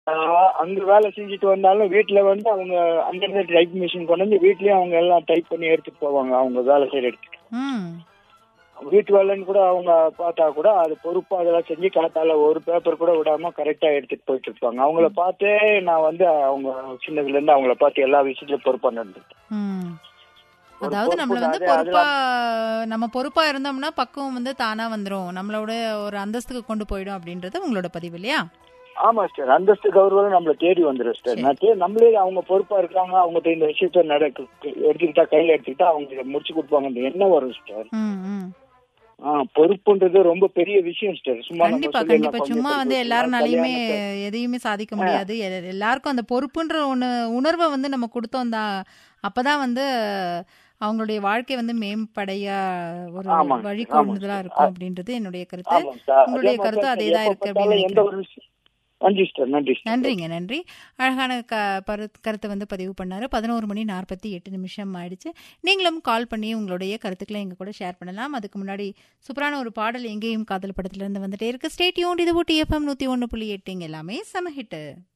ஆஹ் அங்க வேலை செஞ்சுட்டு வந்தாலும் வீட்டுல வந்து அவங்க அங்கிருந்து டைப் மிஷின் கொண்டு வந்து வீட்லயும் அவங்க எல்லாம் டைப் பண்ணி எடுத்துட்டு போவாங்க அவங்க வேலை செய்யற இடத்துக்கு ம் வீட்டு வேலைன்னு கூட அவங்க பார்த்தா கூட அது பொறுப்பா அதெல்லாம் செஞ்சு காத்தால ஒரு பேப்பர் கூட விடாம கரெக்டா எடுத்துட்டு போயிட்டு இருப்பாங்க அவங்கள பார்த்தே நான் வந்து அவங்க சின்னதுல இருந்து அவங்கள பார்த்து எல்லா விஷயத்திலும் பொறுப்பா நடந்துட்டேன் ம் ஒரு அதாவது நம்மள பொறுப்பு வந்து அது- பொறுப்பா நம்ம பொறுப்பா இருந்தோம்னா பக்குவம் வந்து தானா வந்துரும் நம்மளோட ஒரு அந்தஸ்துக்கு கொண்டு போயிடும் அப்படின்றது உங்களோட பதிவு இல்லையா ஆமா சார் அந்தஸ்து கௌரவம் நம்மள தேடி வந்துடும் சார் சரி. நான் தே- நம்மளே அவங்க பொறுப்பா இருக்காங்க அவங்க இந்த விஷயத்த நடக்கு எடுத்துக்கிட்டா கையில எடுத்துக்கிட்டா அவங்க இதை முடிச்சு கொடுப்பாங்க என்ன வரும் சார் ம் ம் ஆ, பொறுப்புன்றது ரொம்ப பெரிய விஷயம் சார் சும்மா நம்ம கண்டிப்பா சொல்லி கண்டிப்பா எல்லாம் சும்மா கொஞ்சம் வந்து கொடுத்து எல்லாருனாலையுமே கல்யாணத்தை- எதையுமே சாதிக்க முடியாது எ- எல்லாருக்கும் அந்த பொறுப்புன்ற ஒண்ணு உணர்வை வந்து நம்ம கொடுத்தோம் தான் அப்பதான் வந்து அவங்களுடைய வாழ்க்கை வந்து மேம்படைய ஒரு ஆமாங்க, வழிகோடுதலா ஆமாங்க. இருக்கும் அப்படின்றது என்னுடைய கருத்து ஆமாங்க சார். உங்களுடைய அதே மாதிரி கருத்து தான் அதே சார், தான் எப்ப இருக்கு பார்த்தாலும் அப்படின்னு எந்த ஒரு விஷயம் நன்றி சார் நன்றி சார் நன்றிங்க நன்றி அழகான க பரு கருத்தை வந்து பதிவு பண்ணாரு பதினோரு மணி நாற்பத்தி எட்டு நிமிஷம் ஆயிடுச்சு நீங்களும் கால் பண்ணி உங்களுடைய கருத்துக்களை எங்க கூட ஷேர் பண்ணலாம் அதுக்கு முன்னாடி சூப்பரான ஒரு பாடல் எங்கேயும் காதல் படத்துல இருந்து வந்துட்டே இருக்கு ஸ்டேட் யூன் இது ஊட்டி எஃப்எம் நூத்தி ஒன்று புள்ளி எட்டுங்க எல்லாமே சம ஹிட்டு